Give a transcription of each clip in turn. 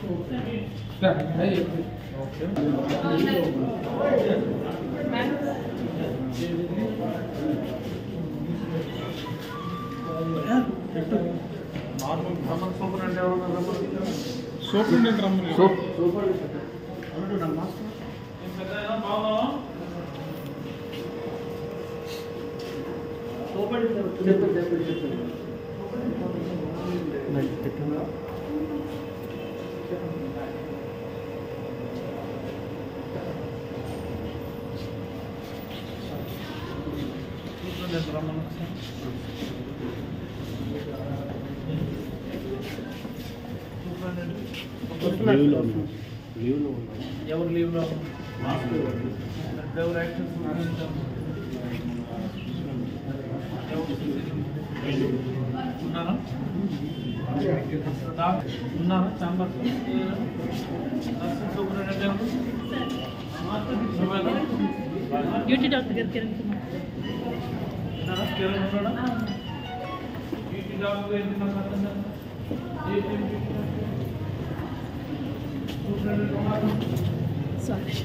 Superintendent రమ్మని soup చెప్పండి చెప్పండి చెప్పండి లీవ్లో ఉన్నాం లీవ్లో ఉన్నాం ఎవరు లీవ్లో ఎవరు యాక్షన్స్ ఉన్నారా డాక్టర్ ఉన్నారా చాంబర్ సూపరింటెండెంట్ ఎవరు నువ్వేనా? డ్యూటీ డాక్టర్ గారికి వెళ్తున్నాం ఉన్నారా? కిరణ్ ఉన్నాడా? డ్యూటీ డాక్టర్ ఏంటి నాకు అర్థం కాదు. ఏంటి డ్యూటీ డాక్టర్? సూపరింటెండెంట్ ఉన్నారా? సారీ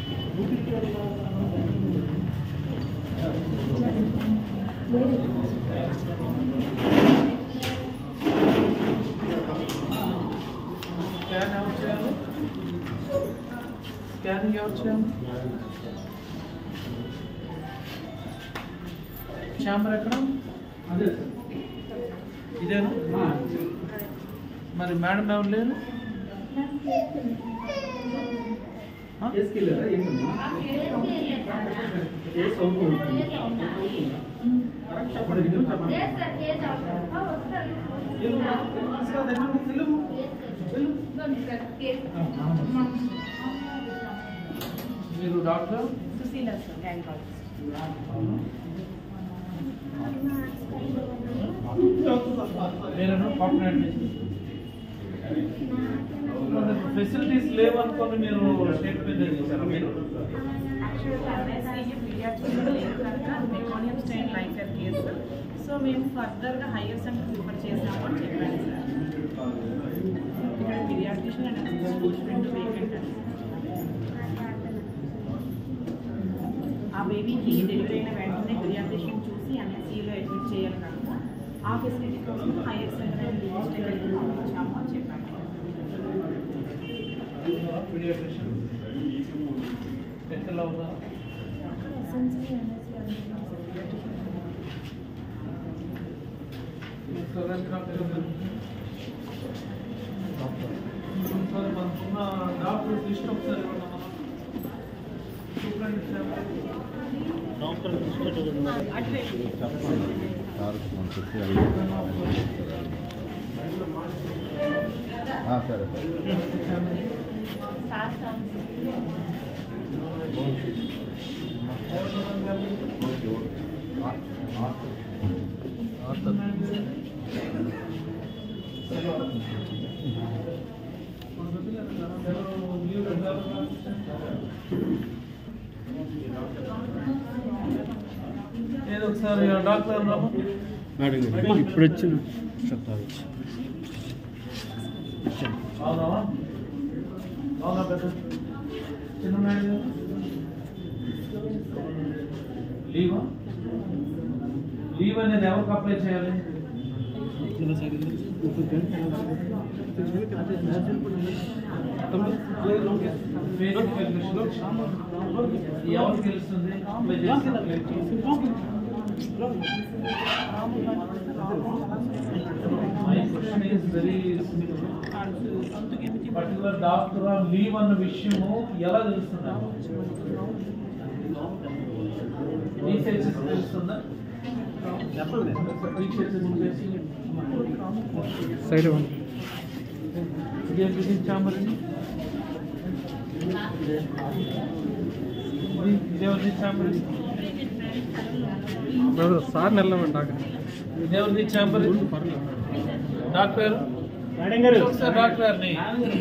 స్కాన్ ఎవరు చేయాలి స్కానింగ్ ఎవరు చేయాలి ఛాంబర్ ఎక్కడ ఇదేనా మరి మేడం ఎవరు లేరు ఆ? తీసుకెళ్ళారా ఏంటమ్మా ఏ సౌండ్ ఉంటుంది అప్పుడు ఇది చెప్పండి. మీరు డాక్టర్ సుశీల సార్ గైనకాలజిస్ట్ నేను కాంప్లైంట్ ఫెసిలిటీస్ లేవనుకొని మీరు స్టేట్మెంట్ చేశారా మీరు meconium stain life case so మేము ఫర్దర్గా హైయర్ సెంటర్ ప్రిఫర్ చేసాము అని చెప్పాను సార్ ఇక్కడ పిరియాట్రిషన్ అండ్ రెండు వేకెంట్ అండి ఆ బేబీకి డెలివరీ అయిన వెంటనే పిరియాట్రిషన్ చూసి ఎంఎస్సీలో అడ్మిట్ చేయాలి కనుక ఆ ఫెసిలిటీ కోసం హైయర్ సెంటర్ అండ్ లిమిస్టెడ్ పంపించాము అని చెప్పాను పీడియాట్రిషియన్ ఎక్కడ అవుతా మనకున్న డాక్టర్ లిస్ట్ ఒకసారి ఇవ్వండి అమ్మా. సూపరింటెండెంట్ డాక్టర్ తీసుకొచ్చి అటువైపు సార్ మనం చెప్పి సరే సరే సార్ సార్ ఏదో ఒకసారి డాక్టర్ రాము మేడం గారు ఇప్పుడు వచ్చిన చెప్తారు అవునా అవునా పెద్ద చిన్న మేడం లీవా లీవ్ అనేది ఎవరికి అప్లై చేయాలి పేరెంట్ రికగ్నిషన్ ఎవరికి తెలుస్తుంది apply my question is very particular doctor leave అన్న విషయము ఎలా తెలుస్తుంది రీసెర్చ్ తెలుస్తుందా చెప్పండి రీసెర్చ్ సైడ్ ఇదే బిజినెస్ ఛాంబర్ అండి ఇదేవరిది ఛాంబర్ సార్ నెల్లమండి డాక్టర్ ఇదేవరిది ఛాంబర్ డాక్టర్ మేడం గారు ఒకసారి డాక్టర్ గారిని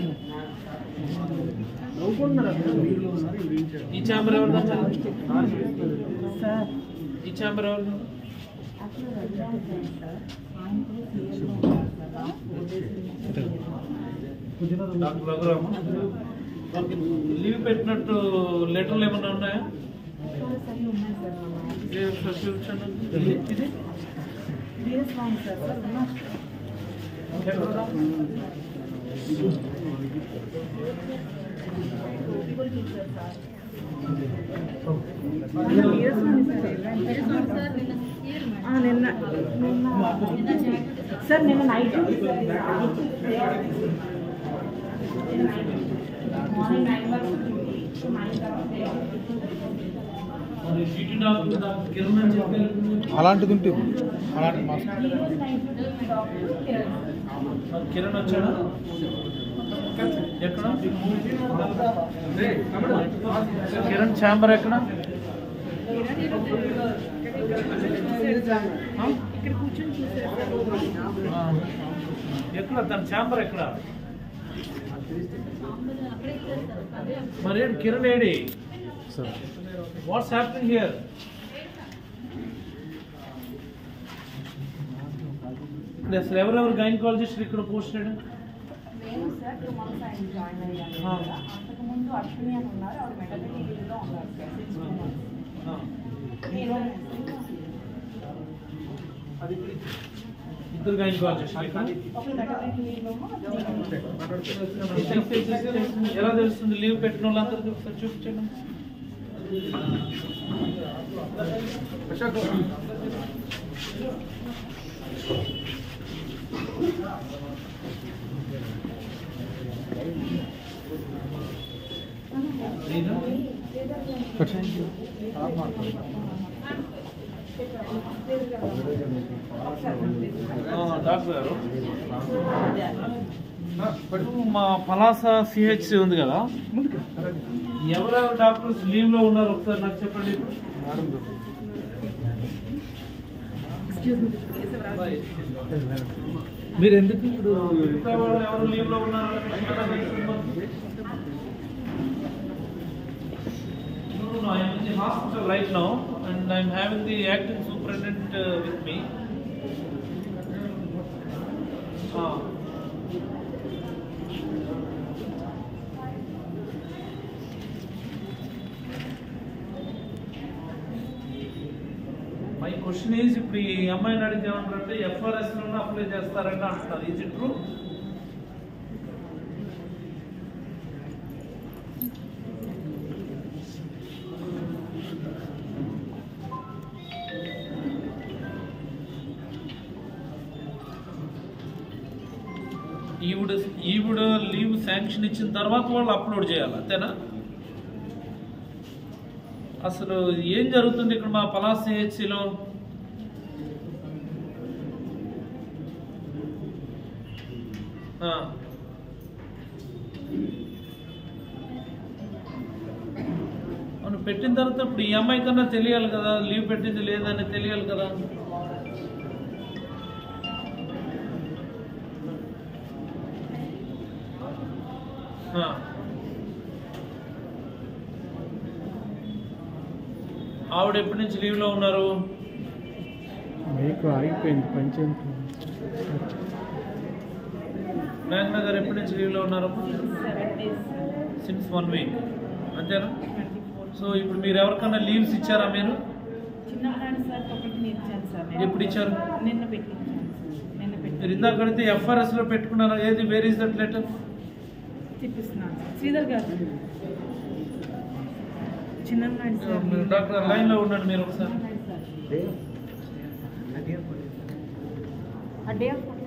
ఈ ఛాంబర్ ఎవరిదమ్మా ఈ ఛాంబర్ ఎవరిది డాక్టర్ రఘురామ లీవ్ పెట్టినట్టు లెటర్లు ఏమైనా ఉన్నాయా ఏ prescription? ఇది ఇది? ఎక్కడ? ఆ, నిన్న నిన్న సార్ నిన్న నైట్ మార్నింగ్ నైన్ వరకు నైన్ తర్వాత మరి సిటీ డాక్టర్ డాక్టర్ కిరణ్ అని చెప్పారు అలాంటిది ఉంటే అలాంటి మాస్క్ మరి కిరణ్ వచ్చాడా ఎక్కడ కిరణ్ ఛాంబర్ ఎక్కడ ఆ? ఇక్కడ కూర్చొని చూసారు ఆ. ఎక్కడ తన ఛాంబర్ ఎక్కడ మరి ఏంటి కిరణ్ ఏడి సార్ వాట్స్ హ్యాపెనింగ్ హియర్ ఇక్కడ అసలు ఎవరెవరు గైనకాలజిస్ట్ ఇక్కడ పోస్టెడ్ నేను సార్ టూ మంత్స్ ఆయన జాయిన్ అయ్యాను ఆ. కదా. అంతకుముందు అశ్విని అని ఉన్నారు ఆవిడ మెటర్నిటీ లీవ్లో ఉన్నారు సార్ సిక్స్ టూ మంత్స్ నేను ఇద్దరు గైనకాలజిస్ట్ ఒక మెటర్నిటీ లీవ్లో ఎలా తెలుస్తుంది లీవ్ పెట్టిన వాళ్ళందరికీ ఒకసారి చూపించండి లేదా? ఆ, డాక్టర్ గారు ఇప్పుడు మా పలాస సిహెచ్ ఉంది కదా ఎవరెవరు డాక్టర్స్ లీవ్ లో ఉన్నారు ఒకసారి నాకు చెప్పండి మీరు ఎందుకు ఇప్పుడు మిగతా వాళ్ళు ఎవరు లీవ్ లో ఉన్నారు No, no, I am in the hospital right now and I am having the acting superintendent uh, with me. Ah. My question is ఇప్పుడు ఈ అమ్మాయిని అడిగితే ఏమంటారంటే ఎఫ్ఆర్ఎస్ లోనే అప్లై చేస్తారంటే అంటున్నారు ఈజ్ ఇట్ ట్రూ ఈవిడ ఈవిడ లీవ్ శాంక్షన్ ఇచ్చిన తర్వాత వాళ్ళు అప్లోడ్ చేయాలి అంతేనా అసలు ఏం జరుగుతుంది ఇక్కడ మా పలాస్ సిహెచ్సిలో అవును పెట్టిన తర్వాత ఇప్పుడు ఈ అమ్మాయి కన్నా తెలియాలి కదా లీవ్ పెట్టింది లేదని తెలియాలి కదా ఆ. ఆవిడ ఎప్పటి నుంచి లీవ్లో ఉన్నారు మీకు ఆగిపోయింది పంచాయతీ మేఘనా గారు ఎప్పటి నుంచి లీవ్లో ఉన్నారు seven days since one week అంతేనా సో ఇప్పుడు మీరు ఎవరికన్నా లీవ్స్ ఇచ్చారా మీరు చిన్ననాడు సార్ ఒకటి నేను ఇచ్చాను సార్ నేను. ఎప్పుడు ఇచ్చారు నిన్న పెట్టించాను సార్ నిన్న మీరు పెట్టి ఇందాక అడిగితే ఎఫ్ఆర్ఎస్ లో పెట్టుకున్నారా ఏది వేర్ ఇస్ దట్ లెటర్ తిప్పిస్తున్నాను సార్ శ్రీధర్ గారు చిన్ననాడు సార్ డాక్టర్ లైన్ లో ఉండండి మీరు ఒకసారి ఆ డే ఆఫ్